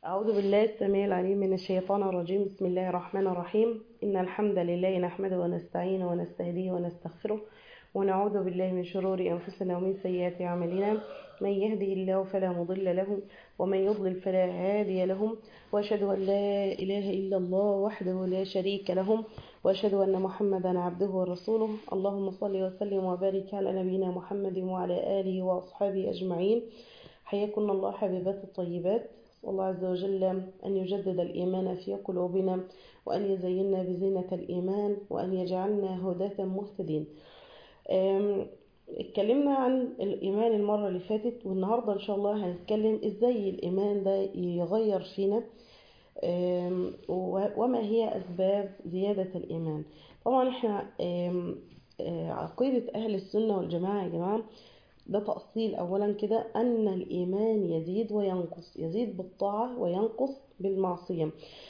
أعوذ بالله السميع العليم من الشيطان الرجيم بسم الله الرحمن الرحيم إن الحمد لله نحمده ونستعينه ونستهديه ونستغفره ونعوذ بالله من شرور أنفسنا ومن سيئات أعمالنا من يهده الله فلا مضل له ومن يضلل فلا هادي له وأشهد أن لا إله إلا الله وحده لا شريك له وأشهد أن محمدا عبده ورسوله اللهم صل وسلم وبارك على نبينا محمد وعلى آله وأصحابه أجمعين حياكم الله حبيبات الطيبات أسأل الله عز وجل أن يجدد الإيمان في قلوبنا وأن يزيننا بزينة الإيمان وأن يجعلنا هداة مهتدين اتكلمنا عن الإيمان المرة اللي فاتت والنهاردة إن شاء الله هنتكلم إزاي الإيمان ده يغير فينا وما هي أسباب زيادة الإيمان طبعا إحنا عقيدة أهل السنة والجماعة يا جماعة ده تأصيل أولا كده أن الإيمان يزيد وينقص يزيد بالطاعة وينقص بالمعصية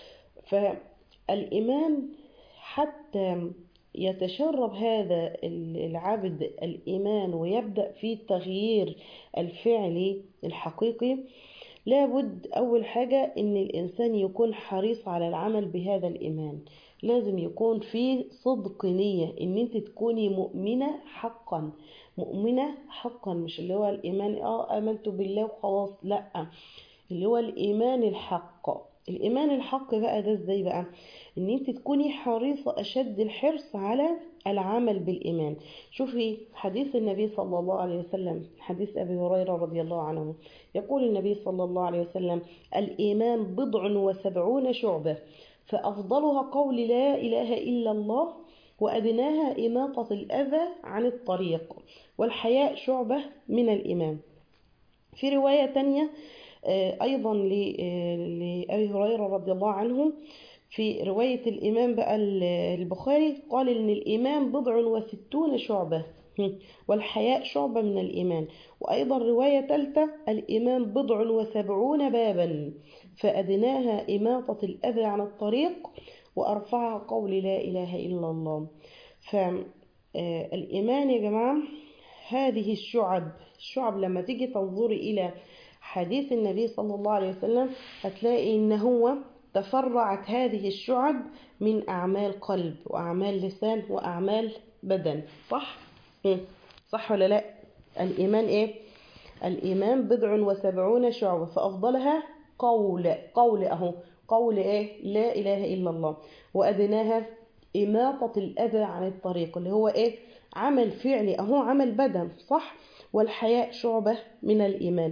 فالإيمان حتى يتشرب هذا العبد الإيمان ويبدأ في التغيير الفعلي الحقيقي لابد أول حاجة إن الإنسان يكون حريص على العمل بهذا الإيمان لازم يكون في صدق نية إن أنت تكوني مؤمنة حقا مؤمنة حقا مش اللي هو الإيمان آه آمنت بالله وخلاص لأ اللي هو الإيمان الحق الإيمان الحق بقى ده إزاي بقى إن أنت تكوني حريصة أشد الحرص على العمل بالإيمان شوفي حديث النبي صلى الله عليه وسلم حديث أبي هريرة رضي الله عنه يقول النبي صلى الله عليه وسلم الإيمان بضع وسبعون شعبة فأفضلها قول لا إله إلا الله وأدناها إماطة الأذى عن الطريق والحياء شعبة من الإيمان في رواية تانية أيضا لأبي هريرة رضي الله عنه في رواية الإمام بقى البخاري قال إن الإيمان بضع وستون شعبة والحياء شعبة من الإيمان وأيضا رواية ثالثة الإيمان بضع وسبعون بابا فأدناها إماطة الأذى عن الطريق وأرفعها قول لا إله إلا الله فالإيمان يا جماعة هذه الشعب الشعب لما تيجي تنظري إلى حديث النبي صلى الله عليه وسلم هتلاقي إن هو تفرعت هذه الشعب من أعمال قلب وأعمال لسان وأعمال بدن صح؟ صح ولا لا؟ الإيمان إيه؟ الإيمان بضع وسبعون شعبة فأفضلها قول قول أهو قول إيه؟ لا إله إلا الله وأدناها إماطة الأذى عن الطريق اللي هو إيه؟ عمل فعلي أهو عمل بدن صح؟ والحياء شعبة من الإيمان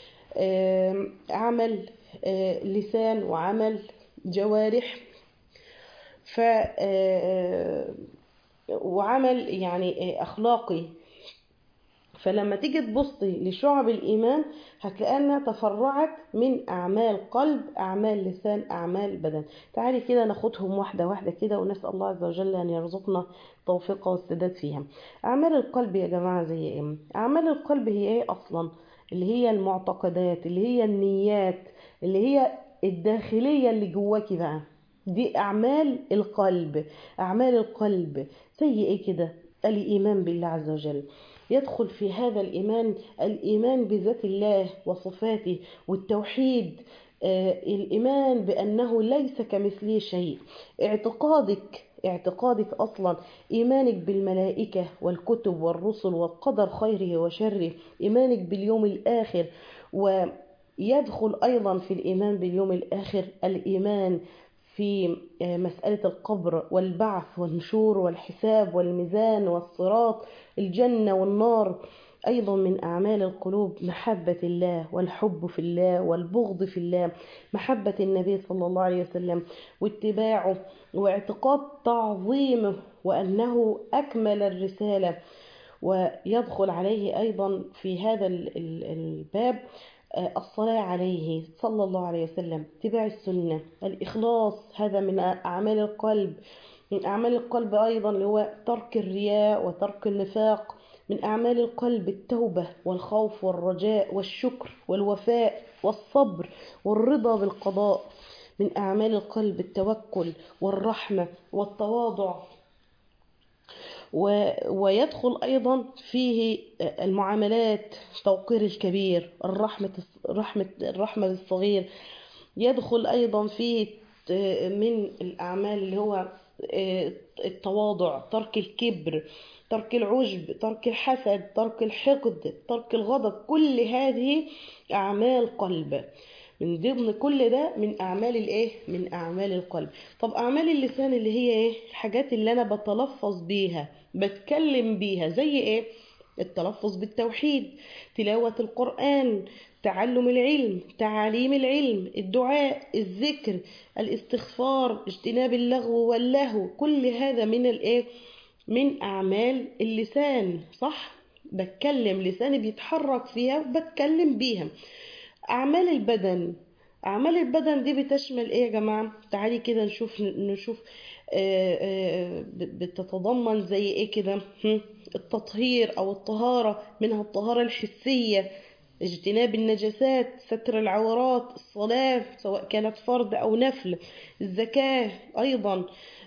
عمل لسان وعمل جوارح ف وعمل يعني أخلاقي فلما تيجي تبصي لشعب الإيمان هتلاقي أنها تفرعت من أعمال قلب أعمال لسان أعمال بدن تعالي كده ناخدهم واحدة واحدة كده ونسأل الله عز وجل أن يرزقنا توفيق والسداد فيها أعمال القلب يا جماعة زي إيه؟ أعمال القلب هي إيه أصلا؟ اللي هي المعتقدات اللي هي النيات اللي هي الداخلية اللي جواكي بقى دي أعمال القلب أعمال القلب زي إيه كده الإيمان بالله عز وجل يدخل في هذا الإيمان الإيمان بذات الله وصفاته والتوحيد آه الإيمان بأنه ليس كمثله شيء اعتقادك اعتقادك أصلا إيمانك بالملائكة والكتب والرسل والقدر خيره وشره إيمانك باليوم الآخر ويدخل أيضا في الإيمان باليوم الآخر الإيمان في مسألة القبر والبعث والنشور والحساب والميزان والصراط الجنة والنار أيضا من أعمال القلوب محبة الله والحب في الله والبغض في الله محبة النبي صلى الله عليه وسلم واتباعه واعتقاد تعظيمه وأنه أكمل الرسالة ويدخل عليه أيضا في هذا الباب الصلاة عليه صلى الله عليه وسلم اتباع السنة الإخلاص هذا من أعمال القلب من أعمال القلب أيضا اللي هو ترك الرياء وترك النفاق من أعمال القلب التوبة والخوف والرجاء والشكر والوفاء والصبر والرضا بالقضاء من أعمال القلب التوكل والرحمة والتواضع و... ويدخل أيضا فيه المعاملات توقير الكبير الرحمة الرحمة الرحمة بالصغير يدخل أيضا فيه من الأعمال اللي هو التواضع ترك الكبر ترك العجب ترك الحسد ترك الحقد ترك الغضب كل هذه أعمال قلب من ضمن كل ده من أعمال الإيه؟ من أعمال القلب طب أعمال اللسان اللي هي إيه؟ الحاجات اللي أنا بتلفظ بيها بتكلم بيها زي إيه؟ التلفظ بالتوحيد تلاوة القرآن تعلم العلم تعاليم العلم الدعاء الذكر الاستغفار اجتناب اللغو واللهو كل هذا من الايه من اعمال اللسان صح بتكلم لساني بيتحرك فيها وبتكلم بيها اعمال البدن اعمال البدن دي بتشمل ايه يا جماعه تعالي كده نشوف نشوف آآ آآ بتتضمن زي ايه كده التطهير او الطهاره منها الطهاره الحسيه اجتناب النجاسات ستر العورات الصلاة سواء كانت فرض أو نفل الزكاة أيضا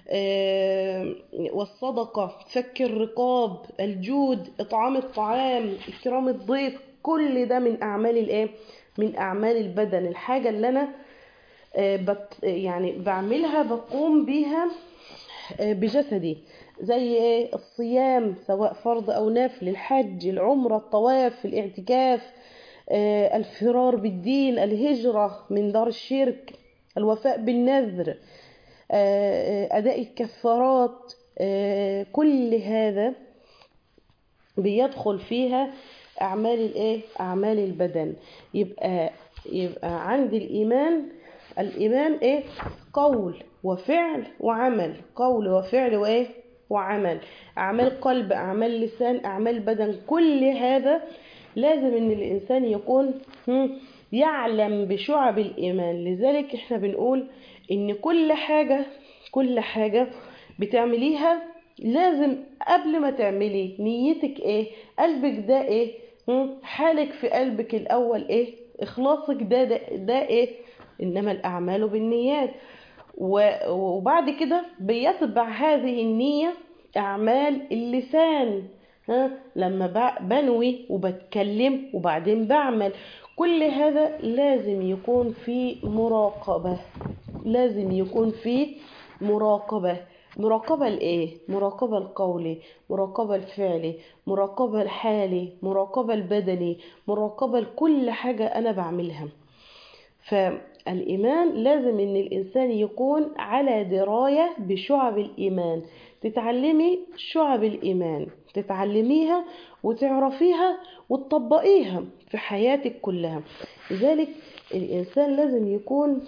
والصدقة فك الرقاب الجود إطعام الطعام إكرام الضيف كل ده من أعمال الإيه؟ من أعمال البدن الحاجة اللي أنا بت يعني بعملها بقوم بيها بجسدي زي ايه الصيام سواء فرض او نفل الحج العمره الطواف الاعتكاف الفرار بالدين الهجرة من دار الشرك الوفاء بالنذر أداء الكفارات كل هذا بيدخل فيها أعمال الإيه؟ أعمال البدن يبقى يبقى عند الإيمان الإيمان إيه؟ قول وفعل وعمل قول وفعل وإيه؟ وعمل أعمال قلب أعمال لسان أعمال بدن كل هذا لازم ان الانسان يكون يعلم بشعب الايمان لذلك احنا بنقول ان كل حاجة كل حاجة بتعمليها لازم قبل ما تعملي نيتك ايه قلبك ده ايه حالك في قلبك الاول ايه اخلاصك ده ده, ده ايه انما الاعمال بالنيات وبعد كده بيتبع هذه النية اعمال اللسان ها لما بنوي وبتكلم وبعدين بعمل كل هذا لازم يكون في مراقبة لازم يكون في مراقبة مراقبة الايه مراقبة القولي مراقبة الفعلي مراقبة الحالي مراقبة البدني مراقبة لكل حاجة انا بعملها فالإيمان لازم إن الإنسان يكون على دراية بشعب الإيمان تتعلمي شعب الإيمان تتعلميها وتعرفيها وتطبقيها في حياتك كلها لذلك الإنسان لازم يكون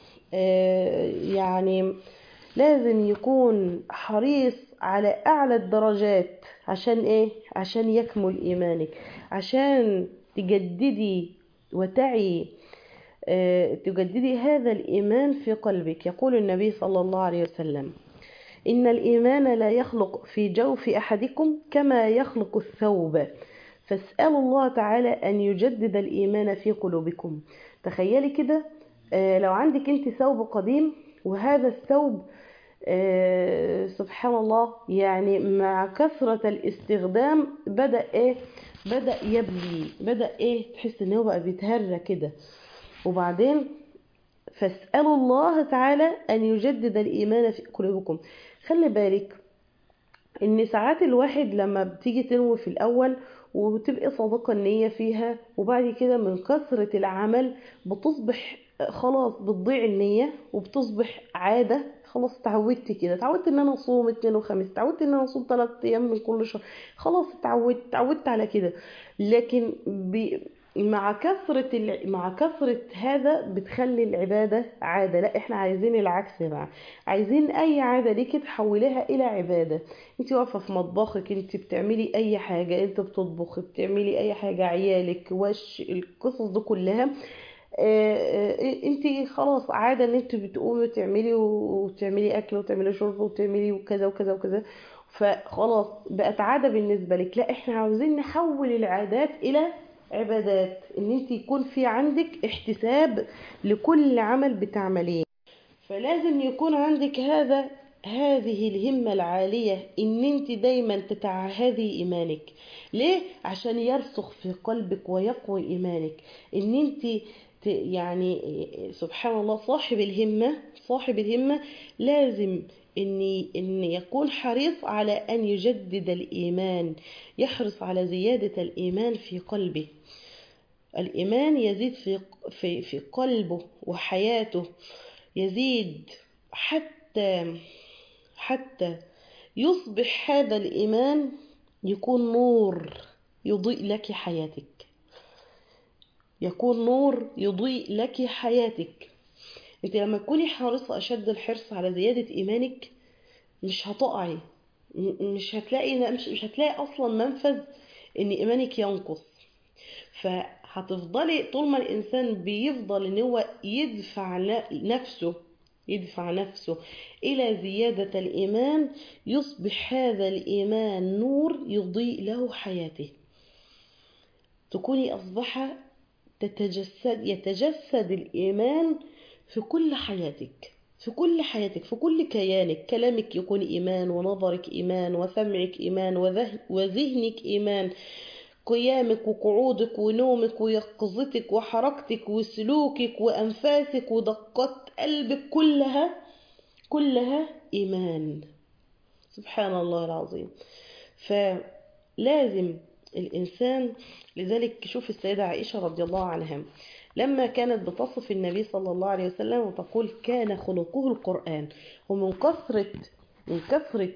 يعني لازم يكون حريص على أعلى الدرجات عشان إيه؟ عشان يكمل إيمانك عشان تجددي وتعي تجددي هذا الإيمان في قلبك يقول النبي صلى الله عليه وسلم إن الإيمان لا يخلق في جوف أحدكم كما يخلق الثوب فاسألوا الله تعالى أن يجدد الإيمان في قلوبكم تخيلي كده لو عندك انت ثوب قديم وهذا الثوب سبحان الله يعني مع كثرة الاستخدام بدأ ايه بدأ يبلي بدأ ايه تحس ان هو بقى بيتهرى كده وبعدين فاسألوا الله تعالى أن يجدد الإيمان في قلوبكم خلي بالك إن ساعات الواحد لما بتيجي تنوي في الأول وتبقى صادقة النية فيها وبعد كده من كثرة العمل بتصبح خلاص بتضيع النية وبتصبح عادة خلاص اتعودت كده اتعودت ان انا اصوم اثنين وخميس اتعودت ان انا اصوم ثلاث ايام من كل شهر خلاص اتعودت اتعودت على كده لكن بي مع كثرة مع كثرة هذا بتخلي العبادة عادة لا احنا عايزين العكس بقى عايزين اي عادة ليكي تحوليها الى عبادة انت واقفة في مطبخك انت بتعملي اي حاجة انت بتطبخي بتعملي اي حاجة عيالك وش القصص دي كلها انت خلاص عادة ان انت بتقومي تعملي وتعملي اكل وتعملي شرب وتعملي وكذا وكذا وكذا فخلاص بقت عادة بالنسبة لك لا احنا عاوزين نحول العادات الى عبادات ان انت يكون في عندك احتساب لكل عمل بتعمليه فلازم يكون عندك هذا هذه الهمة العالية ان انت دايما تتعهدي ايمانك ليه عشان يرسخ في قلبك ويقوي ايمانك ان انت يعني سبحان الله صاحب الهمة صاحب الهمة لازم إن إن يكون حريص على أن يجدد الإيمان يحرص على زيادة الإيمان في قلبه الإيمان يزيد في في في قلبه وحياته يزيد حتى حتى يصبح هذا الإيمان يكون نور يضيء لك حياتك يكون نور يضيء لك حياتك انت لما تكوني حريصة أشد الحرص على زيادة إيمانك مش هتقعي مش هتلاقي مش هتلاقي أصلا منفذ إن إيمانك ينقص فهتفضلي طول ما الإنسان بيفضل إن هو يدفع نفسه يدفع نفسه إلى زيادة الإيمان يصبح هذا الإيمان نور يضيء له حياته تكوني أصبح تتجسد يتجسد الإيمان في كل حياتك في كل حياتك في كل كيانك كلامك يكون إيمان ونظرك إيمان وسمعك إيمان وذهنك إيمان قيامك وقعودك ونومك ويقظتك وحركتك وسلوكك وأنفاسك ودقات قلبك كلها كلها إيمان سبحان الله العظيم فلازم الإنسان لذلك شوف السيدة عائشة رضي الله عنها لما كانت بتصف النبي صلى الله عليه وسلم وتقول كان خلقه القرآن ومن كثرة من كثرة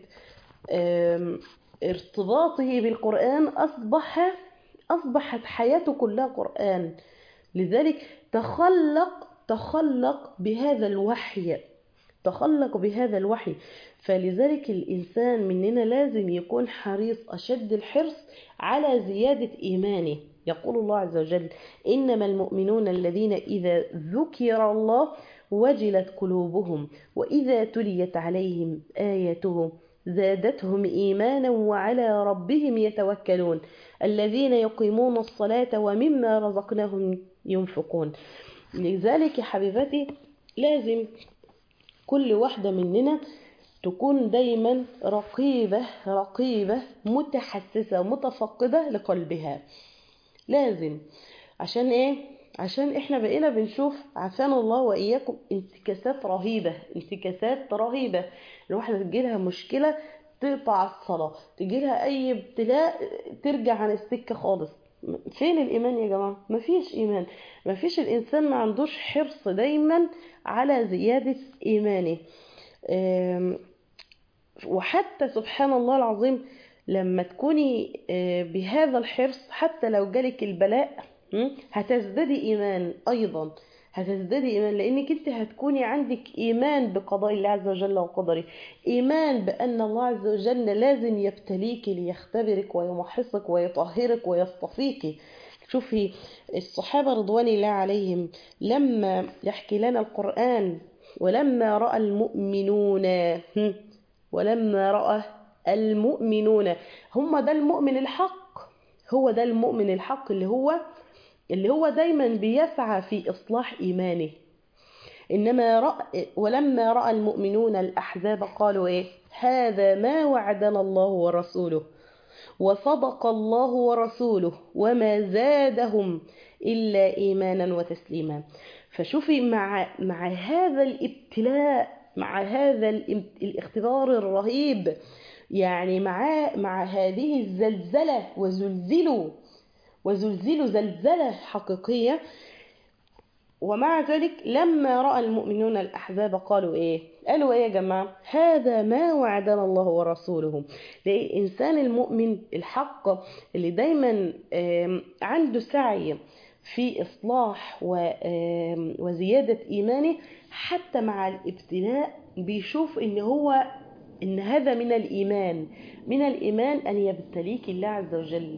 ارتباطه بالقرآن أصبح أصبحت حياته كلها قرآن لذلك تخلق تخلق بهذا الوحي تخلق بهذا الوحي فلذلك الإنسان مننا لازم يكون حريص أشد الحرص على زيادة إيمانه يقول الله عز وجل إنما المؤمنون الذين إذا ذكر الله وجلت قلوبهم وإذا تليت عليهم آياته زادتهم إيمانا وعلى ربهم يتوكلون الذين يقيمون الصلاة ومما رزقناهم ينفقون لذلك يا حبيبتي لازم كل واحدة مننا تكون دايما رقيبة رقيبة متحسسة متفقدة لقلبها لازم عشان ايه عشان احنا بقينا بنشوف عافانا الله واياكم انتكاسات رهيبة انتكاسات رهيبة الواحدة تجيلها مشكلة تقطع الصلاة تجيلها اي ابتلاء ترجع عن السكة خالص فين الايمان يا جماعة مفيش ايمان مفيش الانسان ما عندوش حرص دايما على زيادة ايمانه وحتى سبحان الله العظيم لما تكوني بهذا الحرص حتى لو جالك البلاء هتزدادي ايمان ايضا هتزدادي ايمان لانك انت هتكوني عندك ايمان بقضاء الله عز وجل وقدره ايمان بان الله عز وجل لازم يبتليك ليختبرك ويمحصك ويطهرك ويصطفيك شوفي الصحابة رضوان الله عليهم لما يحكي لنا القرآن ولما رأى المؤمنون ولما رأى المؤمنون هم ده المؤمن الحق هو ده المؤمن الحق اللي هو اللي هو دايما بيسعى في إصلاح إيمانه إنما رأى ولما رأى المؤمنون الأحزاب قالوا إيه هذا ما وعدنا الله ورسوله وصدق الله ورسوله وما زادهم إلا إيمانا وتسليما فشوفي مع مع هذا الابتلاء مع هذا الاختبار الرهيب يعني مع مع هذه الزلزلة وزلزلوا وزلزلوا زلزلة حقيقية ومع ذلك لما رأى المؤمنون الأحزاب قالوا إيه قالوا إيه يا جماعة هذا ما وعدنا الله ورسوله الإنسان المؤمن الحق اللي دايما عنده سعي في إصلاح وزيادة إيمانه حتى مع الابتلاء بيشوف إن هو إن هذا من الإيمان من الإيمان أن يبتليك الله عز وجل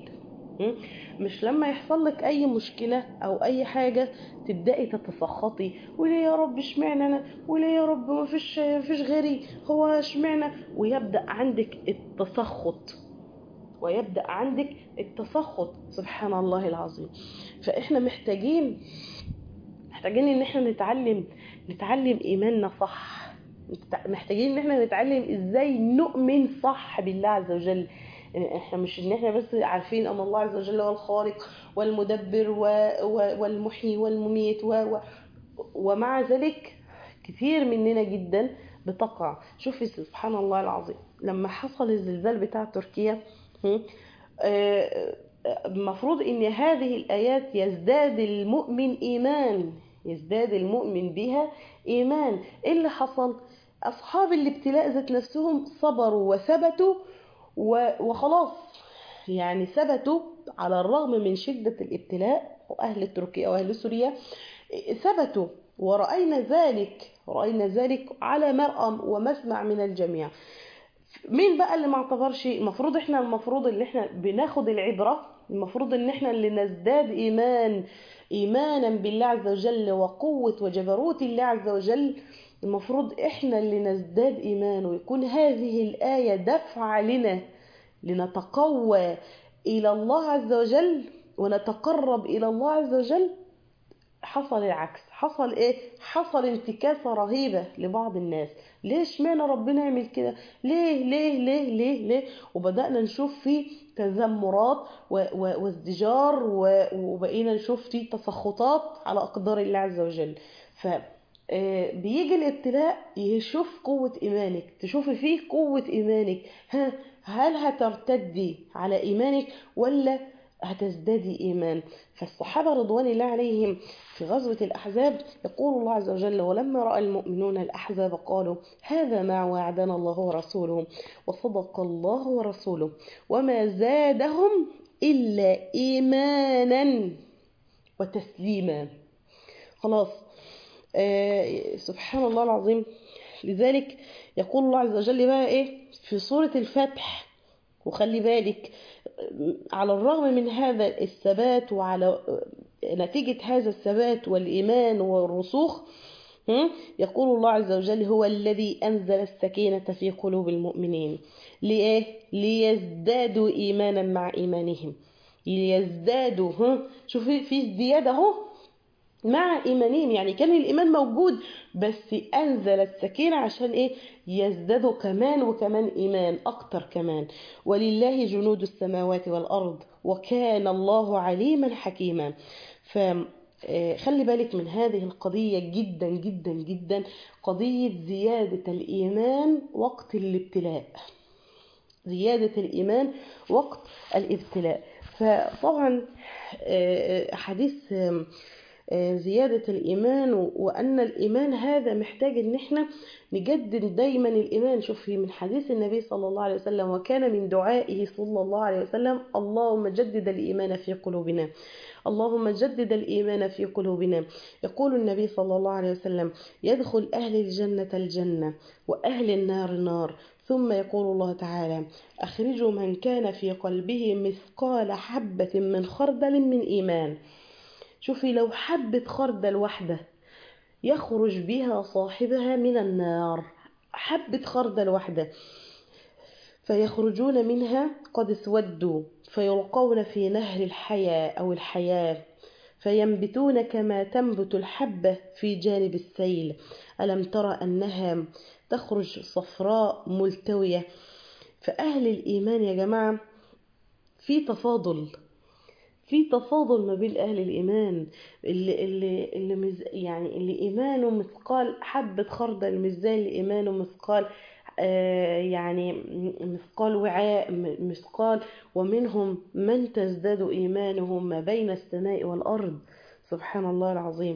مش لما يحصل لك اي مشكله او اي حاجه تبداي تتسخطي وليه يا رب اشمعنى انا وليه يا رب ما فيش فيش غيري هو اشمعنى ويبدا عندك التسخط ويبدا عندك التسخط سبحان الله العظيم فاحنا محتاجين محتاجين ان احنا نتعلم نتعلم ايماننا صح محتاجين ان احنا نتعلم ازاي نؤمن صح بالله عز وجل احنا مش ان احنا بس عارفين ان الله عز وجل هو الخالق والمدبر و... و... والمحيي والمميت و... و... ومع ذلك كتير مننا جدا بتقع شوفي سبحان الله العظيم لما حصل الزلزال بتاع تركيا المفروض ان هذه الايات يزداد المؤمن ايمان يزداد المؤمن بها ايمان ايه اللي حصل اصحاب الابتلاء ذات نفسهم صبروا وثبتوا وخلاص يعني ثبتوا على الرغم من شدة الابتلاء واهل تركيا واهل سوريا ثبتوا ورأينا ذلك رأينا ذلك على مرأى ومسمع من الجميع مين بقى اللي ما اعتبرش المفروض احنا المفروض اللي احنا بناخد العبرة المفروض ان احنا اللي نزداد ايمان ايمانا بالله عز وجل وقوة وجبروت الله عز وجل المفروض احنا اللي نزداد ايمان ويكون هذه الآية دفع لنا لنتقوى الى الله عز وجل ونتقرب الى الله عز وجل حصل العكس حصل ايه حصل انتكاسة رهيبة لبعض الناس ليش معنى ربنا يعمل كده ليه ليه ليه ليه ليه وبدأنا نشوف فيه تذمرات وازدجار وبقينا نشوف فيه تسخطات على أقدار الله عز وجل ف بيجي الابتلاء يشوف قوة إيمانك تشوفي فيه قوة إيمانك ها هل هترتدي على إيمانك ولا هتزدادي إيمان فالصحابة رضوان الله عليهم في غزوة الأحزاب يقول الله عز وجل ولما رأى المؤمنون الأحزاب قالوا هذا ما وعدنا الله ورسوله وصدق الله ورسوله وما زادهم إلا إيمانا وتسليما خلاص آه سبحان الله العظيم لذلك يقول الله عز وجل بقى إيه في سورة الفتح وخلي بالك على الرغم من هذا الثبات وعلى نتيجة هذا الثبات والإيمان والرسوخ يقول الله عز وجل هو الذي أنزل السكينة في قلوب المؤمنين لإيه؟ ليزدادوا إيمانا مع إيمانهم ليزدادوا شوفي في ازدياد اهو مع إيمانهم يعني كان الإيمان موجود بس أنزل السكينة عشان إيه يزدادوا كمان وكمان إيمان أكتر كمان ولله جنود السماوات والأرض وكان الله عليما حكيما فخلي بالك من هذه القضية جدا جدا جدا قضية زيادة الإيمان وقت الابتلاء زيادة الإيمان وقت الابتلاء فطبعا حديث زيادة الإيمان وأن الإيمان هذا محتاج إن إحنا نجدد دايما الإيمان شوفي من حديث النبي صلى الله عليه وسلم وكان من دعائه صلى الله عليه وسلم اللهم جدد الإيمان في قلوبنا اللهم جدد الإيمان في قلوبنا يقول النبي صلى الله عليه وسلم يدخل أهل الجنة الجنة وأهل النار النار ثم يقول الله تعالى أخرجوا من كان في قلبه مثقال حبة من خردل من إيمان شوفي لو حبة خردل واحدة يخرج بها صاحبها من النار حبة خردل واحدة فيخرجون منها قد اسودوا فيلقون في نهر الحياة أو الحياة فينبتون كما تنبت الحبة في جانب السيل ألم ترى أنها تخرج صفراء ملتوية فأهل الإيمان يا جماعة في تفاضل في تفاضل ما بين اهل الايمان اللي اللي اللي مز يعني اللي ايمانه مثقال حبه خردل مش زي اللي ايمانه مثقال آه يعني مثقال وعاء مثقال ومنهم من تزداد ايمانهم ما بين السماء والارض سبحان الله العظيم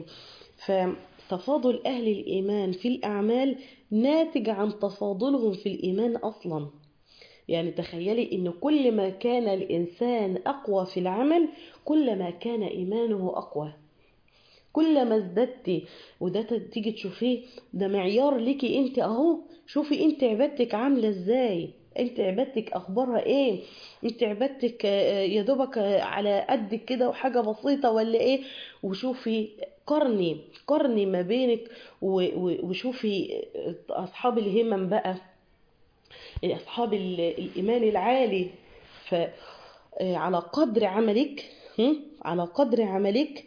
فتفاضل اهل الايمان في الاعمال ناتج عن تفاضلهم في الايمان اصلا يعني تخيلي ان كل ما كان الانسان اقوى في العمل كل ما كان ايمانه اقوى كل ما ازددتي وده تيجي تشوفيه ده معيار ليكي انت اهو شوفي انت عبادتك عامله ازاي انت عبادتك اخبارها ايه انت عبادتك يا دوبك على قدك كده وحاجه بسيطه ولا ايه وشوفي قرني قرني ما بينك وشوفي اصحاب الهمم بقى أصحاب الإيمان العالي فعلى قدر عملك على قدر عملك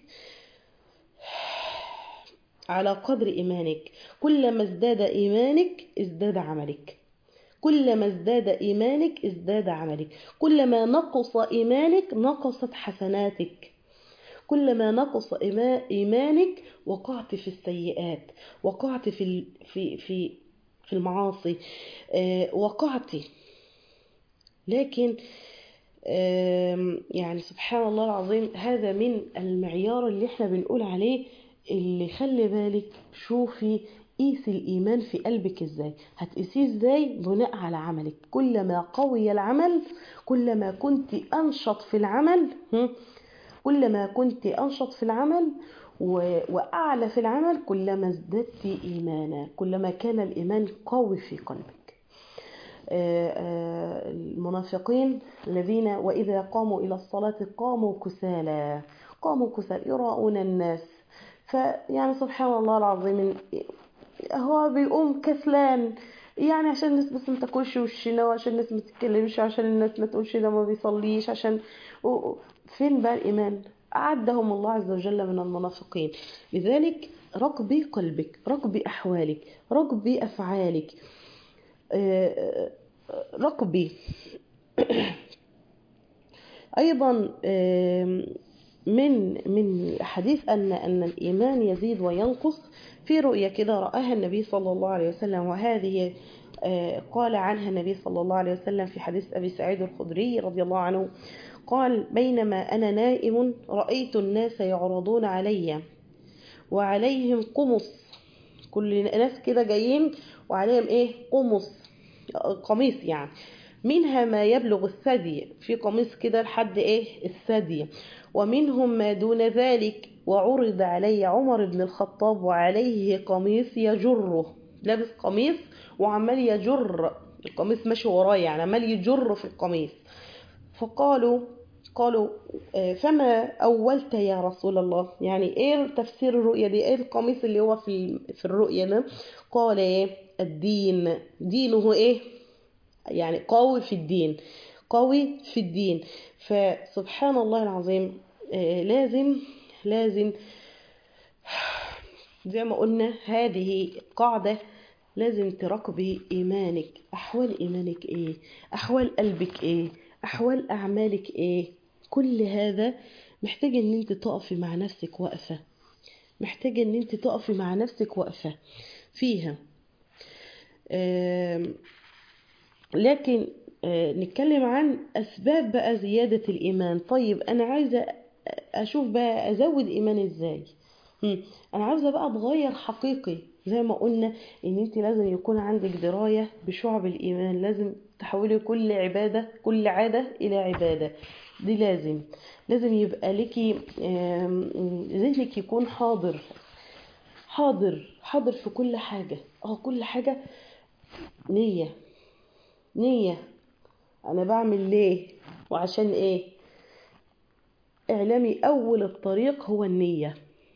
على قدر إيمانك كلما ازداد إيمانك ازداد عملك كلما ازداد إيمانك ازداد عملك كلما نقص إيمانك نقصت حسناتك كلما نقص إيمانك وقعت في السيئات وقعت في في في في المعاصي وقعت لكن يعني سبحان الله العظيم هذا من المعيار اللي احنا بنقول عليه اللي خلي بالك شوفي قيسي الإيمان في قلبك ازاي هتقيسيه ازاي بناء على عملك كلما قوي العمل كلما كنت أنشط في العمل كلما كنت أنشط في العمل وأعلى في العمل كلما ازددت إيمانا كلما كان الإيمان قوي في قلبك المنافقين الذين وإذا قاموا إلى الصلاة قاموا كسالى قاموا كسالى يراؤون الناس فيعني سبحان الله العظيم هو بيقوم كسلان يعني عشان الناس بس ما تاكلش وشنا وعشان الناس ما تتكلمش عشان الناس ما تقولش ده ما بيصليش عشان فين بقى الإيمان أعدهم الله عز وجل من المنافقين لذلك رقبي قلبك رقبي أحوالك رقبي أفعالك رقبي أيضا من من حديث أن أن الإيمان يزيد وينقص في رؤية كده رآها النبي صلى الله عليه وسلم وهذه قال عنها النبي صلى الله عليه وسلم في حديث أبي سعيد الخدري رضي الله عنه قال بينما أنا نائم رأيت الناس يعرضون علي وعليهم قمص كل ناس كده جايين وعليهم ايه قمص قميص يعني منها ما يبلغ الثدي في قميص كده لحد ايه الثدي ومنهم ما دون ذلك وعرض علي عمر بن الخطاب وعليه قميص يجره لابس قميص وعمال يجر القميص ماشي وراه يعني عمال يجر في القميص فقالوا قالوا فما أولت يا رسول الله يعني ايه تفسير الرؤية دي ايه القميص اللي هو في في الرؤية ده قال ايه الدين دينه ايه يعني قوي في الدين قوي في الدين فسبحان الله العظيم لازم لازم زي ما قلنا هذه قاعدة لازم تراقبي إيمانك أحوال إيمانك إيه أحوال قلبك إيه أحوال أعمالك إيه كل هذا محتاج ان انت تقفي مع نفسك وقفة محتاجة ان انت تقفي مع نفسك وقفة فيها لكن نتكلم عن أسباب بقى زيادة الإيمان طيب أنا عايزة أشوف بقى أزود إيمان إزاي أنا عاوزة بقى أتغير حقيقي زي ما قلنا إن أنت لازم يكون عندك دراية بشعب الإيمان لازم تحولي كل عبادة كل عادة إلى عبادة دي لازم لازم يبقى لك ذهنك يكون حاضر حاضر حاضر في كل حاجة اه كل حاجة نية نية انا بعمل ليه وعشان ايه اعلامي اول الطريق هو النية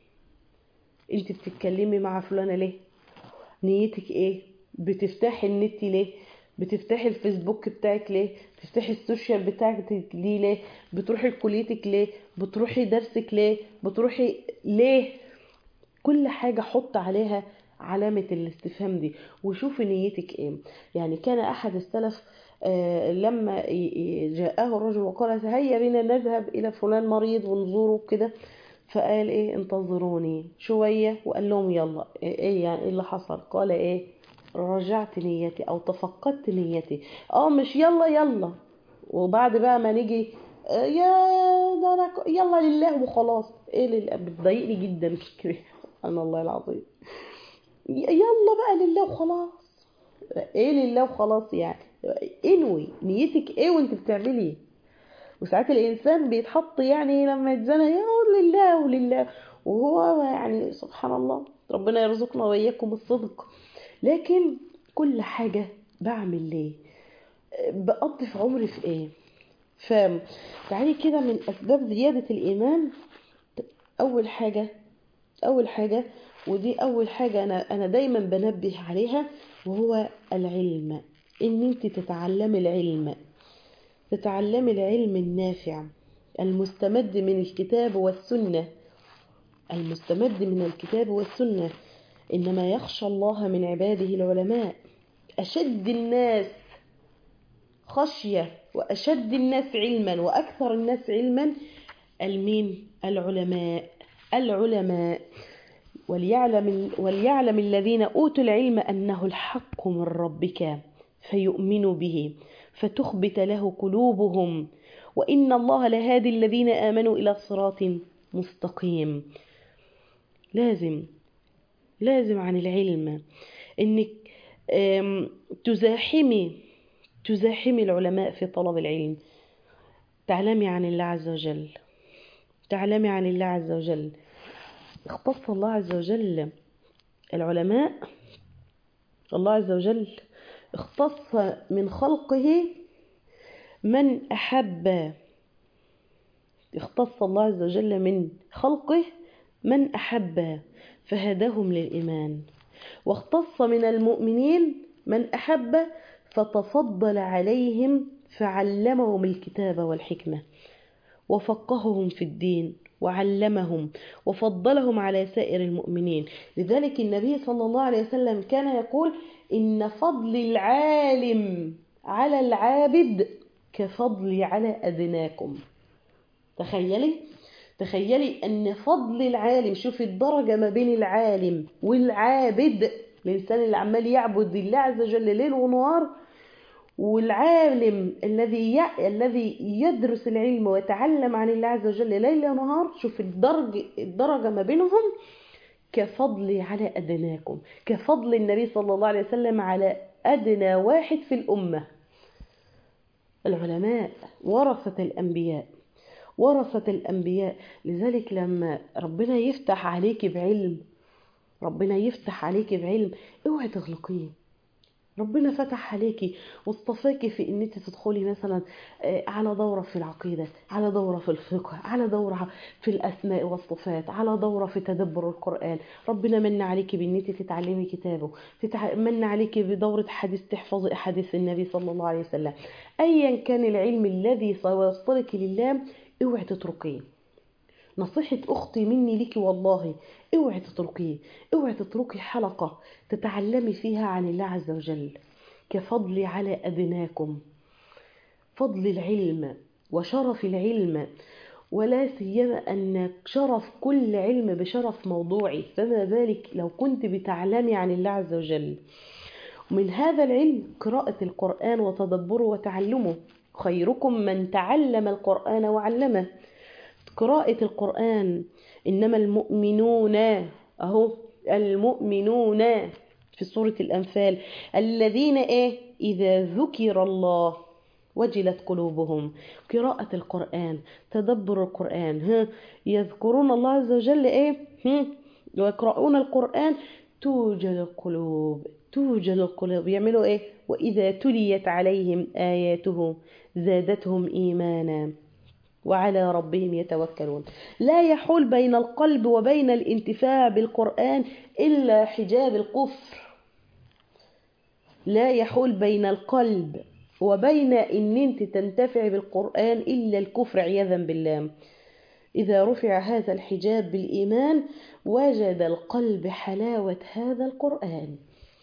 انت بتتكلمي مع فلانة ليه نيتك ايه بتفتحي النت ليه بتفتحي الفيسبوك بتاعك ليه بتفتحي السوشيال بتاعك ليه ليه بتروحي لكليتك ليه بتروحي درسك ليه بتروحي ليه كل حاجة حط عليها علامة الاستفهام دي وشوفي نيتك ايه يعني كان احد السلف آه لما جاءه الرجل وقال هيا بنا نذهب الى فلان مريض ونزوره كده فقال ايه انتظروني شوية وقال لهم يلا ايه يعني ايه اللي حصل قال ايه رجعت نيتي او تفقدت نيتي اه مش يلا يلا وبعد بقى ما نيجي يا ده انا يلا لله وخلاص ايه اللي بتضايقني جدا فكرة سبحان الله العظيم يلا بقى لله وخلاص ايه لله وخلاص يعني انوي نيتك ايه وانت بتعملي وساعات الانسان بيتحط يعني لما يتزنى يا لله ولله وهو يعني سبحان الله ربنا يرزقنا واياكم الصدق لكن كل حاجة بعمل ليه بقضي في عمري في ايه فتعالي كده من اسباب زيادة الايمان اول حاجة اول حاجة ودي اول حاجة انا انا دايما بنبه عليها وهو العلم ان انت تتعلمي العلم تتعلمي العلم النافع المستمد من الكتاب والسنة المستمد من الكتاب والسنة إنما يخشى الله من عباده العلماء أشد الناس خشية وأشد الناس علما وأكثر الناس علما المين العلماء العلماء وليعلم, وليعلم الذين أوتوا العلم أنه الحق من ربك فيؤمنوا به فتخبت له قلوبهم وإن الله لهادي الذين آمنوا إلى صراط مستقيم لازم لازم عن العلم انك تزاحمي تزاحمي العلماء في طلب العلم تعلمي عن الله عز وجل تعلمي عن الله عز وجل اختص الله عز وجل العلماء الله عز وجل اختص من خلقه من أحب اختص الله عز وجل من خلقه من أحب فهداهم للإيمان واختص من المؤمنين من أحب فتفضل عليهم فعلمهم الكتاب والحكمة وفقههم في الدين وعلمهم وفضلهم على سائر المؤمنين لذلك النبي صلى الله عليه وسلم كان يقول إن فضل العالم على العابد كفضلي على أدناكم تخيلي تخيلي أن فضل العالم شوفي الدرجة ما بين العالم والعابد الإنسان اللي عمال يعبد الله عز وجل ليل ونهار والعالم الذي ي... الذي يدرس العلم ويتعلم عن الله عز وجل ليل ونهار شوف الدرجة الدرجة ما بينهم كفضلي على أدناكم كفضل النبي صلى الله عليه وسلم على أدنى واحد في الأمة العلماء ورثة الأنبياء ورثة الأنبياء لذلك لما ربنا يفتح عليك بعلم ربنا يفتح عليك بعلم اوعي تغلقيه ربنا فتح عليكي واصطفاكي في ان انت تدخلي مثلا على دورة في العقيدة على دورة في الفقه على دورة في الاسماء والصفات على دورة في تدبر القرآن ربنا من عليكي بان انت تتعلمي كتابه من عليكي بدورة حديث تحفظي احاديث النبي صلى الله عليه وسلم ايا كان العلم الذي سيوصلك لله اوعي تتركيه نصيحة أختي مني لك والله اوعي تتركيه اوعي تتركي حلقة تتعلمي فيها عن الله عز وجل كفضل على أدناكم فضل العلم وشرف العلم ولا سيما أن شرف كل علم بشرف موضوعي فما بالك لو كنت بتعلمي عن الله عز وجل ومن هذا العلم قراءة القرآن وتدبره وتعلمه خيركم من تعلم القرآن وعلمه قراءة القرآن إنما المؤمنون أهو المؤمنون في سورة الأنفال الذين إيه إذا ذكر الله وجلت قلوبهم قراءة القرآن تدبر القرآن ها يذكرون الله عز وجل إيه ها ويقرؤون القرآن توجد القلوب توجد القلوب يعملوا إيه وإذا تليت عليهم آياته زادتهم إيمانا وعلى ربهم يتوكلون لا يحول بين القلب وبين الانتفاع بالقرآن إلا حجاب الكفر لا يحول بين القلب وبين ان انت تنتفع بالقرآن إلا الكفر عياذا بالله إذا رفع هذا الحجاب بالإيمان وجد القلب حلاوة هذا القرآن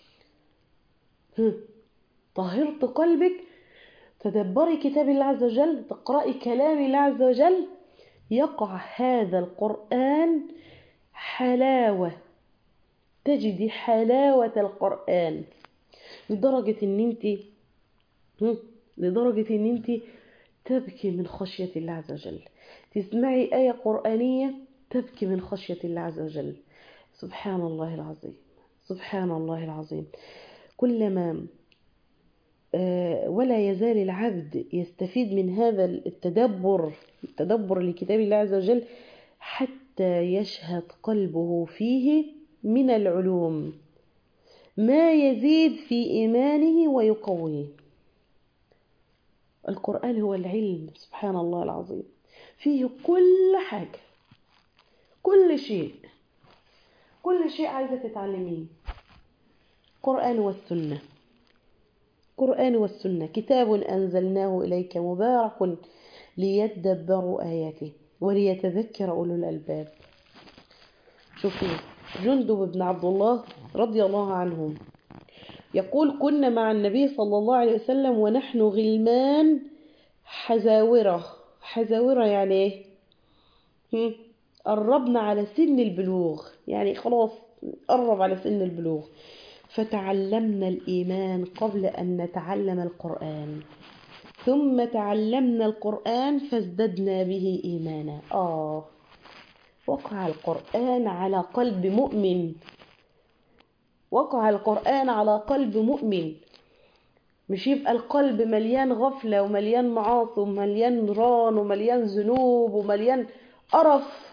طهرت قلبك تدبري كتاب الله عز وجل تقرأي كلام الله عز وجل يقع هذا القرآن حلاوة تجدي حلاوة القرآن لدرجة ان انت لدرجة ان انت تبكي من خشية الله عز وجل تسمعي آية قرآنية تبكي من خشية الله عز وجل سبحان الله العظيم سبحان الله العظيم كلما ولا يزال العبد يستفيد من هذا التدبر التدبر لكتاب الله عز وجل حتى يشهد قلبه فيه من العلوم ما يزيد في إيمانه ويقويه القرآن هو العلم سبحان الله العظيم فيه كل حاجة كل شيء كل شيء عايزة تتعلميه القرآن والسنة القرآن والسنة كتاب أنزلناه إليك مبارك ليتدبروا آياته وليتذكر أولو الألباب شوفوا جندب بن عبد الله رضي الله عنه يقول كنا مع النبي صلى الله عليه وسلم ونحن غلمان حزاورة حزاورة يعني ايه هم؟ قربنا على سن البلوغ يعني خلاص قرب على سن البلوغ فتعلمنا الإيمان قبل أن نتعلم القرآن ثم تعلمنا القرآن فازددنا به إيمانا آه وقع القرآن على قلب مؤمن وقع القرآن على قلب مؤمن مش يبقى القلب مليان غفلة ومليان معاصي ومليان نيران ومليان ذنوب ومليان قرف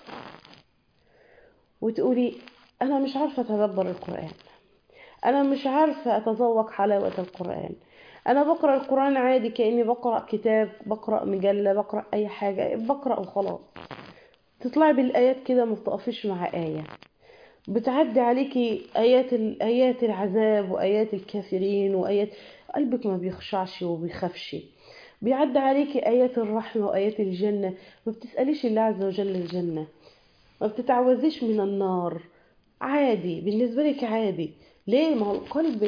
وتقولي أنا مش عارفة أتدبر القرآن أنا مش عارفة أتذوق حلاوة القرآن أنا بقرأ القرآن عادي كأني بقرأ كتاب بقرأ مجلة بقرأ أي حاجة بقرأ وخلاص تطلعي بالآيات كده ما بتقفيش مع آية بتعدي عليكي آيات آيات العذاب وآيات الكافرين وآيات قلبك ما بيخشعش وبيخافش بيعدي عليكي آيات الرحمة وآيات الجنة ما بتسأليش الله عز وجل الجنة ما بتتعوذيش من النار عادي بالنسبة لك عادي ليه ما هو القلب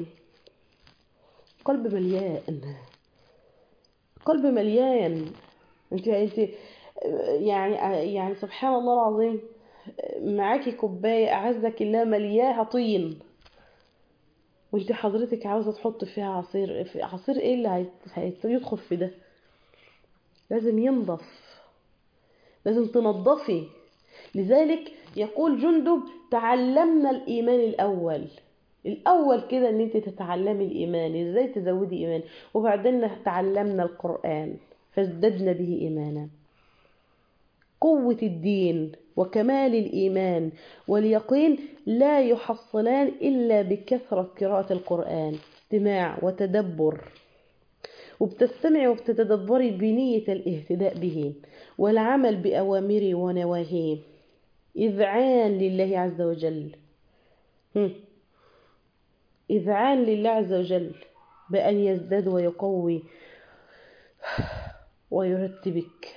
قلب مليان قلب مليان انت انت يعني يعني سبحان الله العظيم معاكي كوبايه اعزك الله ملياها طين وانت حضرتك عاوزه تحط فيها عصير في عصير ايه اللي هيدخل في ده لازم ينضف لازم تنضفي لذلك يقول جندب تعلمنا الايمان الاول الاول كده ان انت تتعلمي الايمان ازاي تزودي ايمان وبعدين تعلمنا القران فازددنا به ايمانا قوه الدين وكمال الايمان واليقين لا يحصلان الا بكثره قراءه القران استماع وتدبر وبتستمعي وبتتدبري بنيه الاهتداء به والعمل باوامره ونواهيه اذعان لله عز وجل هم. إذعان لله عز وجل بأن يزداد ويقوي ويرتبك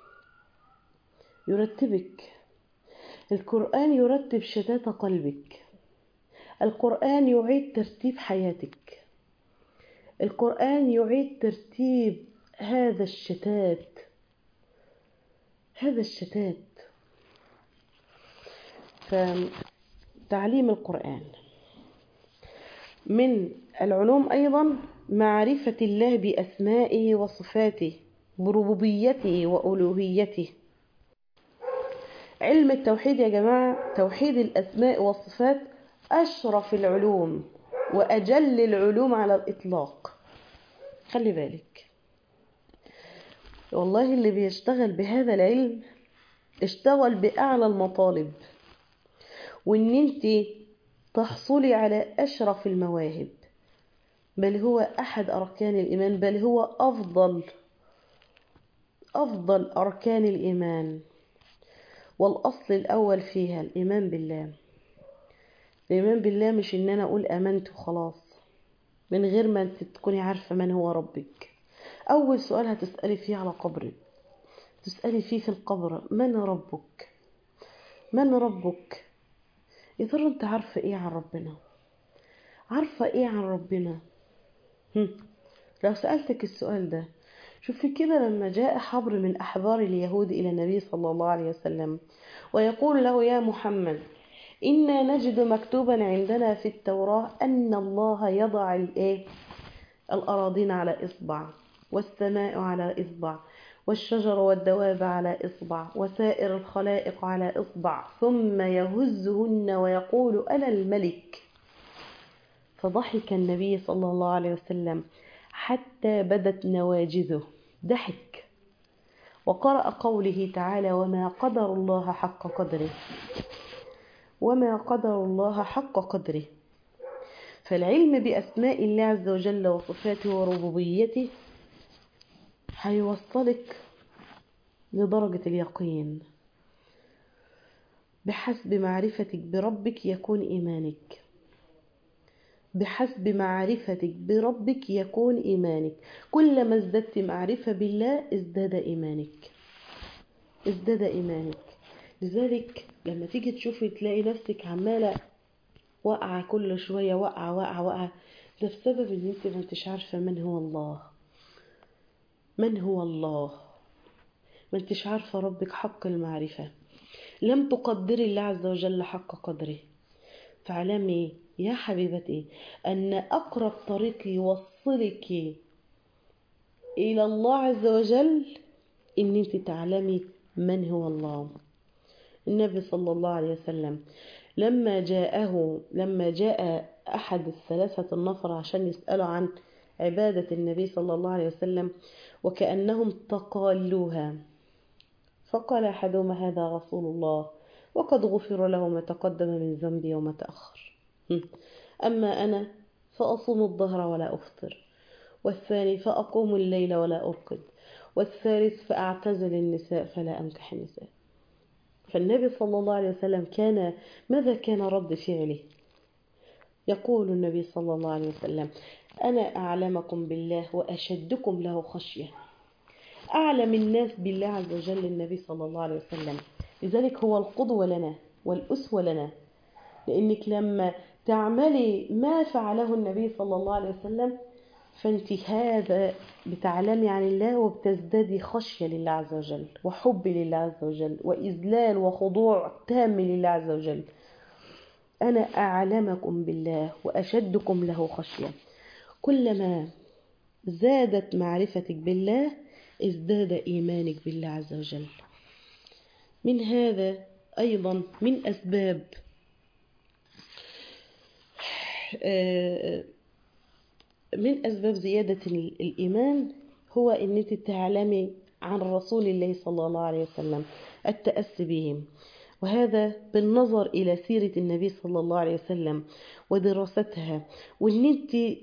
يرتبك القرآن يرتب شتات قلبك القرآن يعيد ترتيب حياتك القرآن يعيد ترتيب هذا الشتات هذا الشتات فتعليم القرآن من العلوم أيضا معرفة الله بأسمائه وصفاته بربوبيته وألوهيته علم التوحيد يا جماعة توحيد الأسماء والصفات أشرف العلوم وأجل العلوم على الإطلاق خلي بالك والله اللي بيشتغل بهذا العلم اشتغل بأعلى المطالب وان انت تحصلي على أشرف المواهب بل هو أحد أركان الإيمان بل هو أفضل أفضل أركان الإيمان والأصل الأول فيها الإيمان بالله الإيمان بالله مش إن أنا أقول آمنت وخلاص من غير ما أنت تكوني عارفة من هو ربك أول سؤال هتسألي فيه على قبرك تسألي فيه في القبر من ربك من ربك يا ترى انت عارفه ايه عن ربنا عارفه ايه عن ربنا هم. لو سالتك السؤال ده شوفي كده لما جاء حبر من احبار اليهود الى النبي صلى الله عليه وسلم ويقول له يا محمد انا نجد مكتوبا عندنا في التوراه ان الله يضع الايه الاراضين على اصبع والسماء على اصبع والشجر والدواب على إصبع وسائر الخلائق على إصبع ثم يهزهن ويقول أنا الملك فضحك النبي صلى الله عليه وسلم حتى بدت نواجذه ضحك وقرأ قوله تعالى وما قدر الله حق قدره وما قدر الله حق قدره فالعلم بأسماء الله عز وجل وصفاته وربوبيته هيوصلك لدرجة اليقين بحسب معرفتك بربك يكون إيمانك بحسب معرفتك بربك يكون إيمانك كلما ازددت معرفة بالله ازداد إيمانك ازداد إيمانك لذلك لما تيجي تشوفي تلاقي نفسك عمالة واقعة كل شوية واقعة واقعة واقعة ده بسبب ان انت ما انتش عارفة من هو الله من هو الله ما انتش عارفة ربك حق المعرفة لم تقدري الله عز وجل حق قدره فاعلمي يا حبيبتي أن أقرب طريق يوصلك إلى الله عز وجل إن أنت تعلمي من هو الله النبي صلى الله عليه وسلم لما جاءه لما جاء أحد الثلاثة النفر عشان يسألوا عن عبادة النبي صلى الله عليه وسلم وكأنهم تقالوها فقال أحدهما هذا رسول الله وقد غفر له ما تقدم من ذنبي وما تأخر أما أنا فأصوم الظهر ولا أفطر والثاني فأقوم الليل ولا أرقد والثالث فأعتزل النساء فلا أنكح النساء فالنبي صلى الله عليه وسلم كان ماذا كان رد فعله يقول النبي صلى الله عليه وسلم أنا أعلمكم بالله وأشدكم له خشية أعلم الناس بالله عز وجل النبي صلى الله عليه وسلم لذلك هو القدوة لنا والأسوة لنا لأنك لما تعملي ما فعله النبي صلى الله عليه وسلم فأنت هذا بتعلمي عن الله وبتزدادي خشية لله عز وجل وحب لله عز وجل وإذلال وخضوع تام لله عز وجل أنا أعلمكم بالله وأشدكم له خشية كلما زادت معرفتك بالله ازداد إيمانك بالله عز وجل من هذا أيضا من أسباب من أسباب زيادة الإيمان هو أن أنت تعلمي عن رسول الله صلى الله عليه وسلم التأسي بهم وهذا بالنظر إلى سيرة النبي صلى الله عليه وسلم ودراستها وأن أنت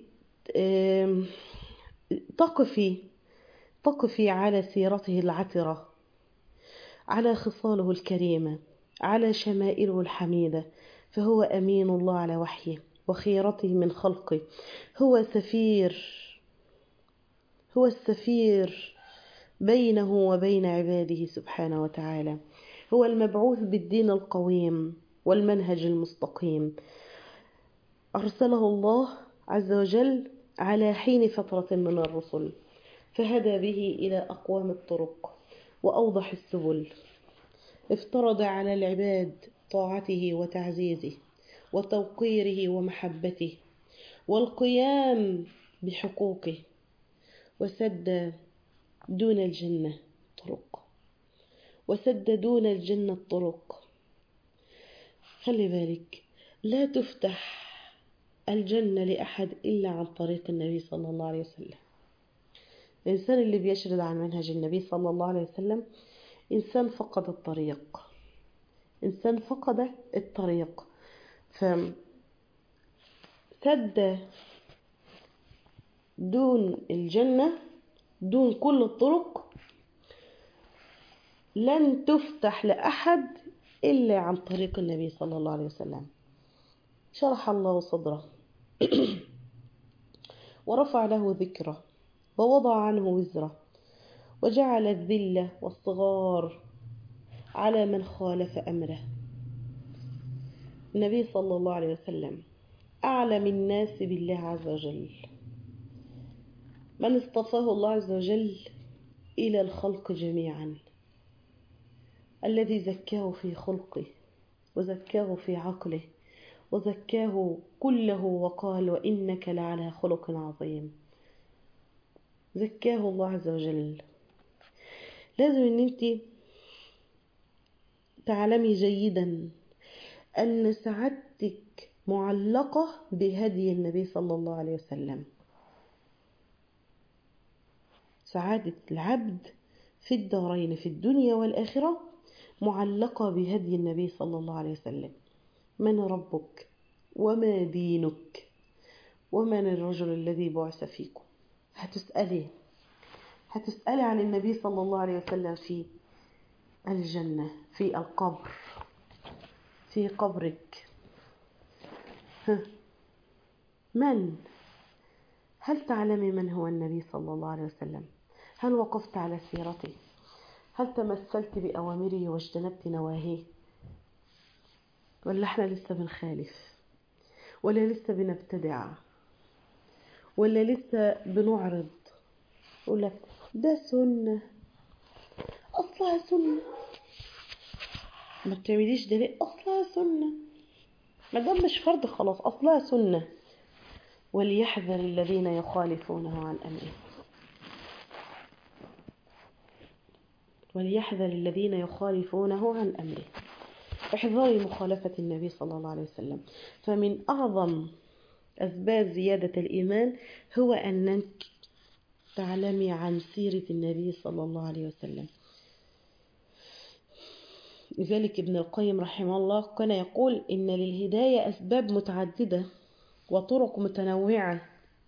تقفي تقفي على سيرته العطرة على خصاله الكريمة على شمائله الحميدة فهو أمين الله على وحيه وخيرته من خلقه هو سفير هو السفير بينه وبين عباده سبحانه وتعالى هو المبعوث بالدين القويم والمنهج المستقيم أرسله الله عز وجل على حين فترة من الرسل فهدى به إلى أقوام الطرق وأوضح السبل افترض على العباد طاعته وتعزيزه وتوقيره ومحبته والقيام بحقوقه وسد دون الجنة طرق وسد دون الجنة الطرق خلي بالك لا تفتح الجنة لأحد إلا عن طريق النبي صلى الله عليه وسلم الإنسان اللي بيشرد عن منهج النبي صلى الله عليه وسلم إنسان فقد الطريق إنسان فقد الطريق فسد دون الجنة دون كل الطرق لن تفتح لأحد إلا عن طريق النبي صلى الله عليه وسلم شرح الله صدره ورفع له ذكره ووضع عنه وزره وجعل الذلة والصغار على من خالف أمره النبي صلى الله عليه وسلم أعلم الناس بالله عز وجل من اصطفاه الله عز وجل إلى الخلق جميعا الذي زكاه في خلقه وزكاه في عقله وزكاه كله وقال وإنك لعلى خلق عظيم زكاه الله عز وجل لازم ان انت تعلمي جيدا ان سعادتك معلقة بهدي النبي صلى الله عليه وسلم سعادة العبد في الدارين في الدنيا والآخرة معلقة بهدي النبي صلى الله عليه وسلم من ربك وما دينك ومن الرجل الذي بعث فيكم هتسألي هتسألي عن النبي صلى الله عليه وسلم في الجنة في القبر في قبرك من هل تعلمي من هو النبي صلى الله عليه وسلم هل وقفت على سيرته هل تمثلت بأوامره واجتنبت نواهيه ولا احنا لسه بنخالف ولا لسه بنبتدع ولا لسه بنعرض يقول لك ده سنة أصلها سنة ما بتعمليش ده ليه أصلها سنة ما دام مش فرض خلاص أصلها سنة وليحذر الذين يخالفونه عن أمره وليحذر الذين يخالفونه عن أمره احذري مخالفة النبي صلى الله عليه وسلم فمن أعظم أسباب زيادة الإيمان هو أنك تعلمي عن سيرة النبي صلى الله عليه وسلم لذلك ابن القيم رحمه الله كان يقول إن للهداية أسباب متعددة وطرق متنوعة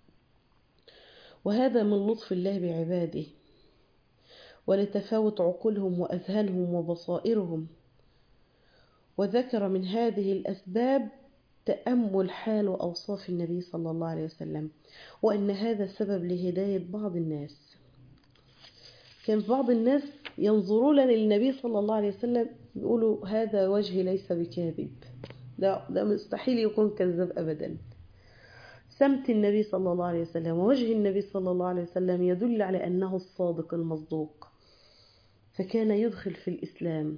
وهذا من لطف الله بعباده ولتفاوت عقولهم وأذهانهم وبصائرهم وذكر من هذه الأسباب تأمل حال وأوصاف النبي صلى الله عليه وسلم وأن هذا سبب لهداية بعض الناس كان بعض الناس ينظرون للنبي صلى الله عليه وسلم يقولوا هذا وجهي ليس بكاذب ده, ده مستحيل يكون كذاب أبدا سمت النبي صلى الله عليه وسلم ووجه النبي صلى الله عليه وسلم يدل على أنه الصادق المصدوق فكان يدخل في الإسلام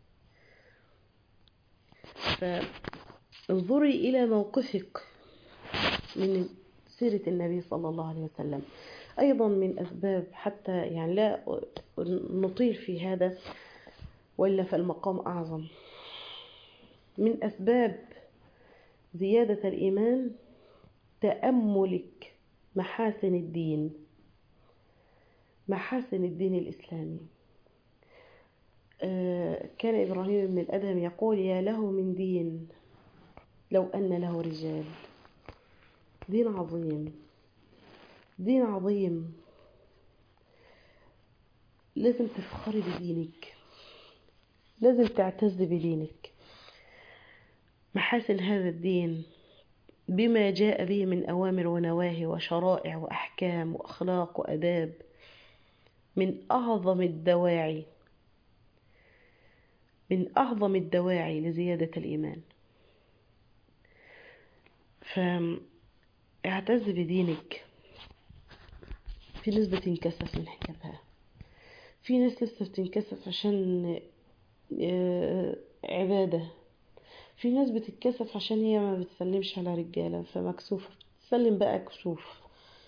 فانظري إلى موقفك من سيرة النبي صلى الله عليه وسلم أيضا من أسباب حتى يعني لا نطيل في هذا وإلا فالمقام أعظم من أسباب زيادة الإيمان تأملك محاسن الدين محاسن الدين الإسلامي كان إبراهيم بن الأدهم يقول يا له من دين لو أن له رجال دين عظيم دين عظيم لازم تفخري بدينك لازم تعتز بدينك محاسن هذا الدين بما جاء به من أوامر ونواهي وشرائع وأحكام وأخلاق وأداب من أعظم الدواعي من أعظم الدواعي لزيادة الإيمان فاعتز بدينك في ناس بتنكسف من حجابها في ناس لسه بتنكسف عشان عبادة في ناس بتتكسف عشان هي ما بتسلمش على رجالة فمكسوفة تسلم بقى كسوف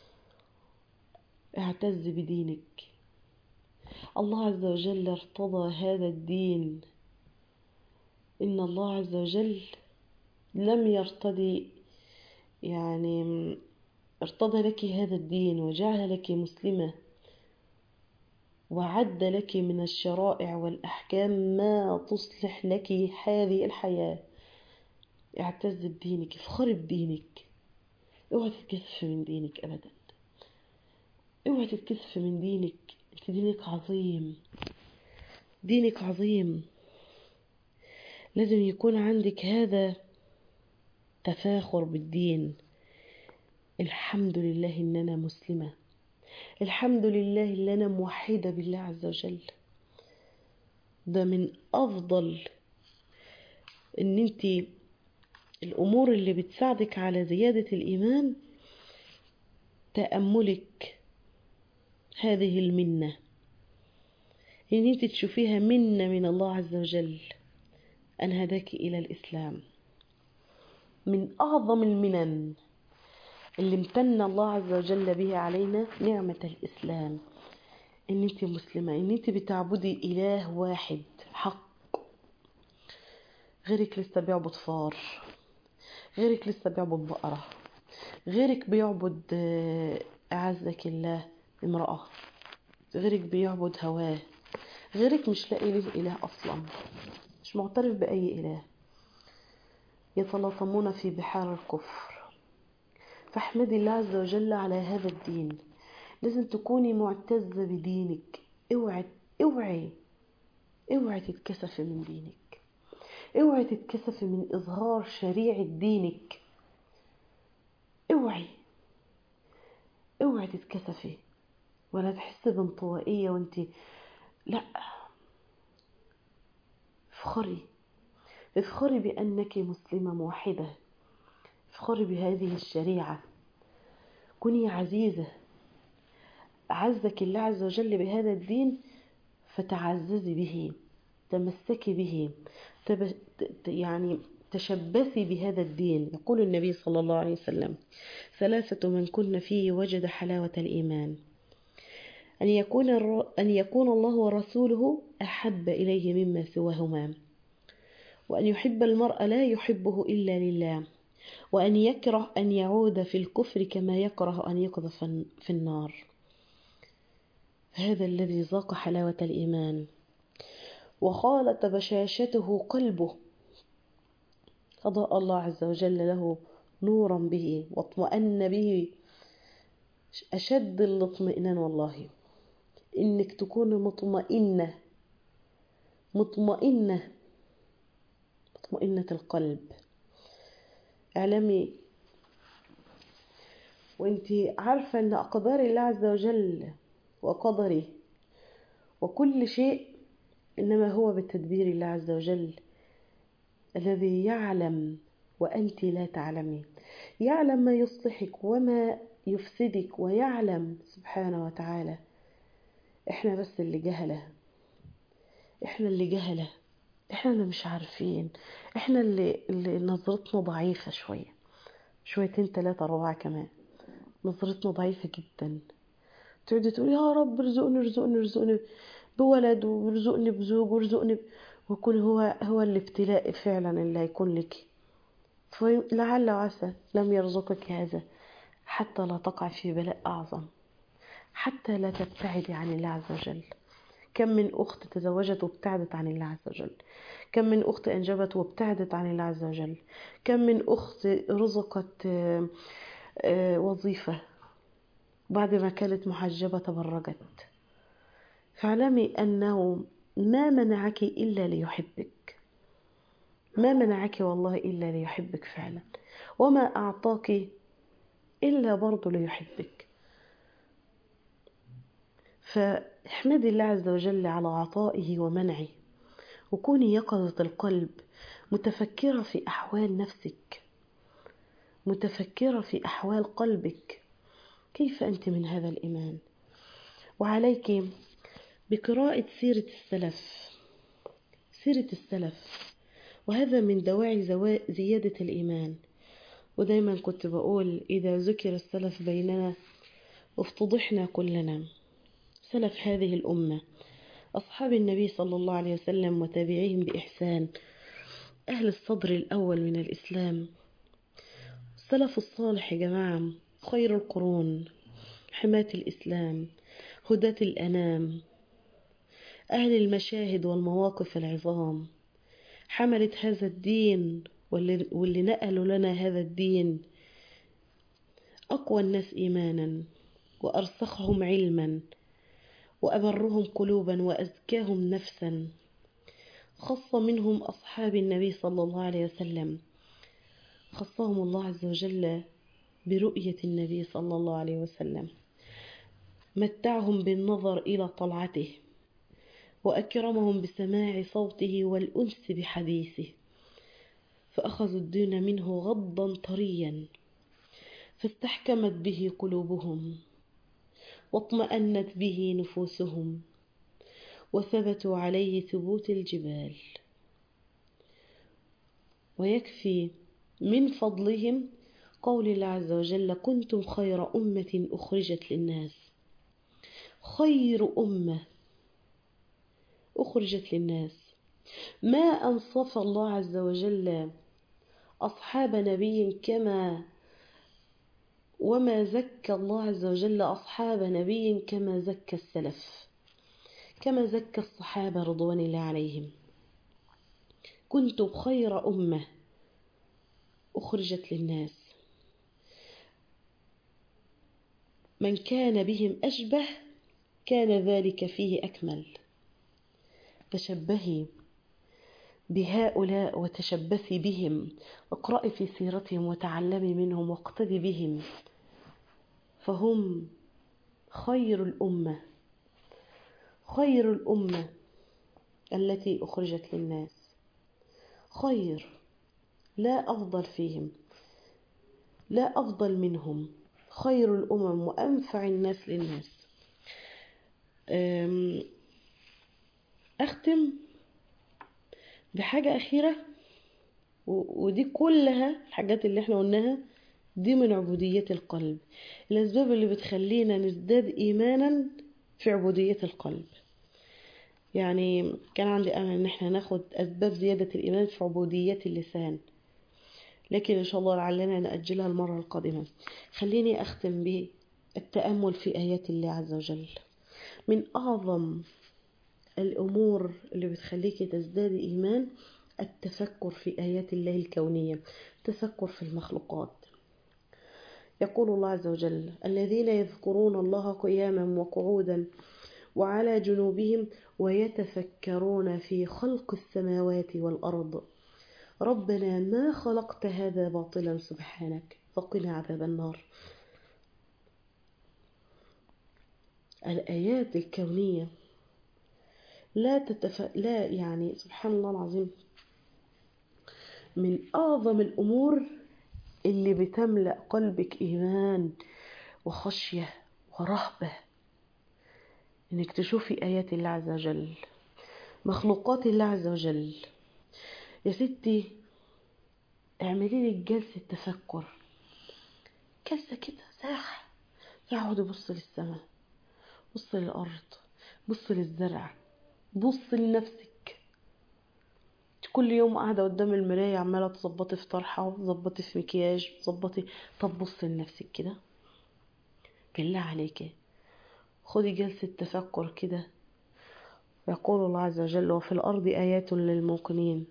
اعتز بدينك الله عز وجل ارتضى هذا الدين إن الله عز وجل لم يرتضي يعني ارتضى لك هذا الدين وجعل لك مسلمة وعد لك من الشرائع والأحكام ما تصلح لك هذه الحياة اعتز بدينك افخري بدينك اوعى تتكسف من دينك أبدا اوعى تتكسف من دينك انت دينك عظيم دينك عظيم لازم يكون عندك هذا تفاخر بالدين الحمد لله ان انا مسلمه الحمد لله ان انا موحده بالله عز وجل ده من افضل ان انت الامور اللي بتساعدك على زياده الايمان تاملك هذه المنه ان انت تشوفيها منه من الله عز وجل ان هداك الى الاسلام من اعظم المنن اللي امتن الله عز وجل به علينا نعمة الإسلام إن أنت مسلمة إن أنت بتعبدي إله واحد حق غيرك لسه بيعبد فار غيرك لسه بيعبد بقرة غيرك بيعبد أعزك الله امرأة غيرك بيعبد هواه غيرك مش لاقي له إله أصلا مش معترف بأي إله يتلاطمون في بحار الكفر فاحمدي الله عز وجل على هذا الدين لازم تكوني معتزة بدينك اوعي اوعي اوعي تتكسفي من دينك اوعي تتكسفي من اظهار شريعة دينك اوعي اوعي تتكسفي ولا تحسي بانطوائية وانت لا افخري افخري بأنك مسلمة موحدة افخري بهذه الشريعة كوني عزيزة أعزك الله عز وجل بهذا الدين فتعززي به تمسكي به تب... يعني تشبثي بهذا الدين يقول النبي صلى الله عليه وسلم ثلاثة من كن فيه وجد حلاوة الإيمان أن يكون, الر... أن يكون الله ورسوله أحب إليه مما سواهما وأن يحب المرء لا يحبه إلا لله وأن يكره أن يعود في الكفر كما يكره أن يقذف في النار هذا الذي ذاق حلاوة الإيمان وخالط بشاشته قلبه أضاء الله عز وجل له نورا به واطمأن به أشد الاطمئنان والله إنك تكون مطمئنة مطمئنة مطمئنة القلب اعلمي وانت عارفة ان أقدار الله عز وجل وقدره وكل شيء إنما هو بتدبير الله عز وجل الذي يعلم وأنت لا تعلمين يعلم ما يصلحك وما يفسدك ويعلم سبحانه وتعالى احنا بس اللي جهلة احنا اللي جهلة احنا اللي مش عارفين احنا اللي, اللي نظرتنا ضعيفة شوية شويتين تلاتة أربعة كمان نظرتنا ضعيفة جدا تقعدي تقولي يا رب ارزقني ارزقني ارزقني بولد وارزقني بزوج وارزقني ويكون هو هو الابتلاء فعلا اللي هيكون لك لعل وعسى لم يرزقك هذا حتى لا تقع في بلاء أعظم حتى لا تبتعدي عن الله عز وجل كم من أخت تزوجت وابتعدت عن الله عز وجل كم من أخت أنجبت وابتعدت عن الله عز وجل كم من أخت رزقت وظيفة بعد ما كانت محجبة تبرجت فاعلمي أنه ما منعك إلا ليحبك ما منعك والله إلا ليحبك فعلا وما أعطاك إلا برضه ليحبك فاحمدي الله عز وجل على عطائه ومنعه وكوني يقظة القلب متفكرة في أحوال نفسك متفكرة في أحوال قلبك كيف أنت من هذا الإيمان وعليك بقراءة سيرة السلف سيرة السلف وهذا من دواعي زيادة الإيمان ودايما كنت بقول إذا ذكر السلف بيننا افتضحنا كلنا سلف هذه الأمة أصحاب النبي صلى الله عليه وسلم وتابعيهم بإحسان أهل الصدر الأول من الإسلام السلف الصالح يا جماعة خير القرون حماة الإسلام هداة الأنام أهل المشاهد والمواقف العظام حملة هذا الدين واللي, واللي نقلوا لنا هذا الدين أقوى الناس إيمانا وأرسخهم علما وأبرهم قلوبا وأزكاهم نفسا خص منهم أصحاب النبي صلى الله عليه وسلم خصهم الله عز وجل برؤية النبي صلى الله عليه وسلم متعهم بالنظر إلى طلعته وأكرمهم بسماع صوته والأنس بحديثه فأخذوا الدين منه غضا طريا فاستحكمت به قلوبهم واطمأنت به نفوسهم وثبتوا عليه ثبوت الجبال ويكفي من فضلهم قول الله عز وجل كنتم خير أمة أخرجت للناس خير أمة أخرجت للناس ما أنصف الله عز وجل أصحاب نبي كما وما زكى الله عز وجل أصحاب نبي كما زكى السلف كما زكى الصحابة رضوان الله عليهم كنتم خير أمة أخرجت للناس من كان بهم أشبه كان ذلك فيه أكمل تشبهي بهؤلاء وتشبثي بهم اقرأي في سيرتهم وتعلمي منهم واقتدي بهم فهم خير الأمة خير الأمة التي أخرجت للناس خير لا أفضل فيهم لا أفضل منهم خير الأمم وأنفع الناس للناس أم، أختم بحاجة أخيرة و- ودي كلها الحاجات اللي احنا قلناها دي من عبودية القلب الأسباب اللي بتخلينا نزداد إيمانا في عبودية القلب يعني كان عندي أمل إن احنا ناخد أسباب زيادة الإيمان في عبودية اللسان لكن إن شاء الله لعلنا نأجلها المرة القادمة خليني أختم بالتأمل في آيات الله عز وجل من أعظم الأمور اللي بتخليك تزداد إيمان التفكر في آيات الله الكونية التفكر في المخلوقات يقول الله عز وجل الذين يذكرون الله قياما وقعودا وعلى جنوبهم ويتفكرون في خلق السماوات والأرض ربنا ما خلقت هذا باطلا سبحانك فقنا عذاب النار الآيات الكونية لا تتف... لا يعني سبحان الله العظيم من أعظم الأمور اللي بتملأ قلبك إيمان وخشية ورهبة إنك تشوفي آيات الله عز وجل مخلوقات الله عز وجل يا ستي اعملي لك جلسة تفكر جلسة كده ساعة ساعة اقعدي بص للسماء بص للأرض بص للزرع بص لنفسك كل يوم قاعدة قدام المراية عمالة تظبطي في طرحة وتظبطي في مكياج تظبطي طب بص لنفسك كده بالله عليكي خدي جلسة تفكر كده يقول الله عز وجل وفي الأرض آيات للموقنين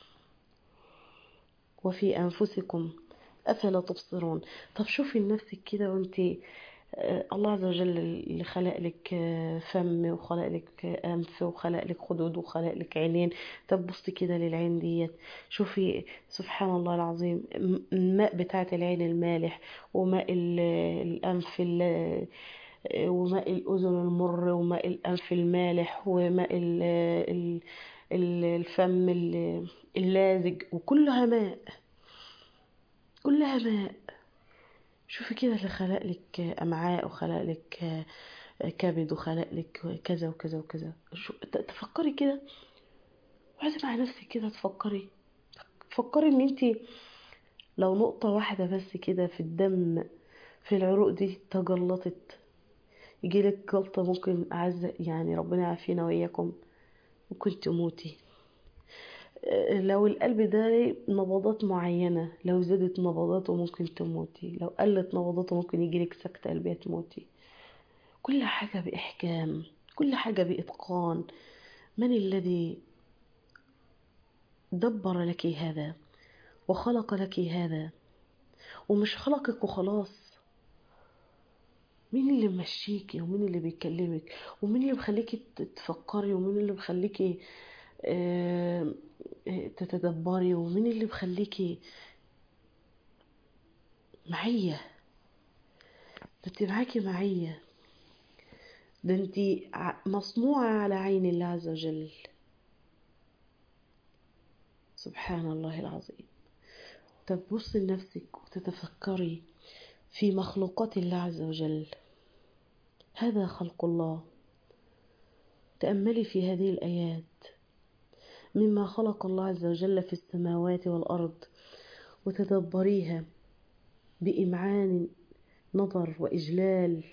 وفي أنفسكم أفلا تبصرون طب شوفي لنفسك كده وانت آه، الله عز وجل اللي خلق لك آه، فم وخلق لك آه، أنف وخلق لك خدود وخلق لك عينين طب بصي كده للعين ديت شوفي سبحان الله العظيم م- الماء بتاعت العين المالح وماء ال- الأنف ال- وماء الأذن المر وماء الأنف المالح وماء ال- ال- ال- الفم ال- اللازج وكلها ماء كلها ماء شوفي كده اللي خلق لك أمعاء وخلق لك كبد وخلق لك كذا وكذا وكذا شو ت- تفكري كده اقعدي مع نفسك كده تفكري تفكري ان انت لو نقطة واحدة بس كده في الدم في العروق دي تجلطت يجيلك جلطة ممكن أعز يعني ربنا يعافينا وإياكم ممكن تموتي آه، لو القلب ده ليه نبضات معينة لو زادت نبضاته ممكن تموتي لو قلت نبضاته ممكن يجيلك سكتة قلبية تموتي كل حاجة بإحكام كل حاجة بإتقان من الذي دبر لك هذا وخلق لك هذا ومش خلقك وخلاص مين اللي ممشيكي ومين اللي بيكلمك ومين اللي بيخليكي تفكري ومين اللي بيخليكي آه، آه، تتدبري ومين اللي بيخليكي معية ده انت معاكي معية ده انت ع- مصنوعة على عين الله عز وجل سبحان الله العظيم طب بصي لنفسك وتتفكري في مخلوقات الله عز وجل هذا خلق الله تأملي في هذه الآيات مما خلق الله عز وجل في السماوات والأرض وتدبريها بإمعان نظر وإجلال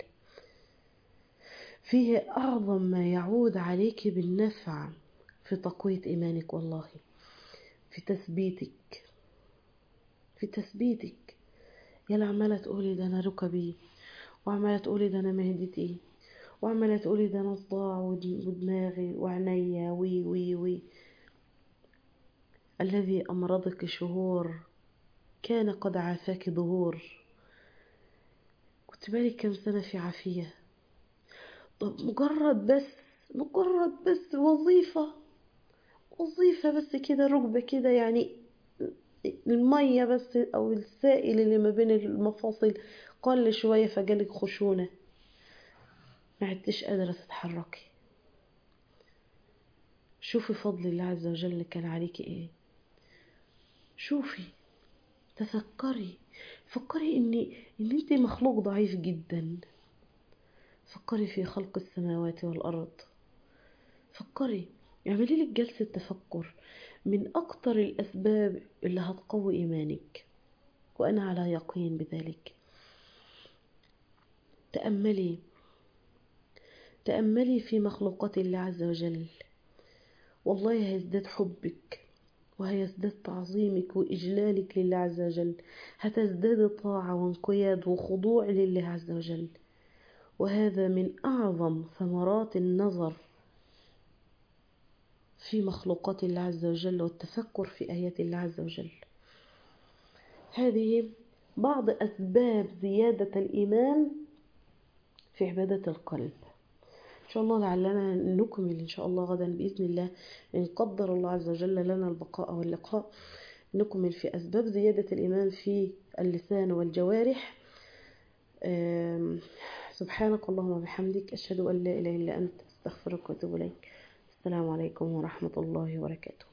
فيه أعظم ما يعود عليك بالنفع في تقوية إيمانك والله في تثبيتك في تثبيتك يلا عمالة تقولي ده أنا ركبي وعمالة تقولي ده أنا مهدتي وعمالة تقولي ده أنا صداع ود- ودماغي وعينيا وي وي وي الذي أمرضك شهور كان قد عافاك ظهور كنت بالك كم سنة في عافية طب مجرد بس مجرد بس وظيفة وظيفة بس كده ركبة كده يعني المية بس أو السائل اللي ما بين المفاصل قل شوية فجالك خشونة ما عدتش قادرة تتحركي شوفي فضل الله عز وجل كان عليكي ايه شوفي تفكري فكري ان ان انت مخلوق ضعيف جدا فكري في خلق السماوات والارض فكري اعملي لك جلسة تفكر من اكتر الاسباب اللي هتقوي ايمانك وانا على يقين بذلك تأملي تأملي في مخلوقات الله عز وجل والله هيزداد حبك وهيزداد تعظيمك وإجلالك لله عز وجل هتزداد طاعة وانقياد وخضوع لله عز وجل وهذا من أعظم ثمرات النظر في مخلوقات الله عز وجل والتفكر في آيات الله عز وجل هذه بعض أسباب زيادة الإيمان في عبادة القلب إن شاء الله لعلنا نكمل إن شاء الله غدا بإذن الله إن قدر الله عز وجل لنا البقاء واللقاء نكمل في أسباب زيادة الإيمان في اللسان والجوارح سبحانك اللهم وبحمدك أشهد أن لا إله إلا أنت أستغفرك وأتوب إليك السلام عليكم ورحمة الله وبركاته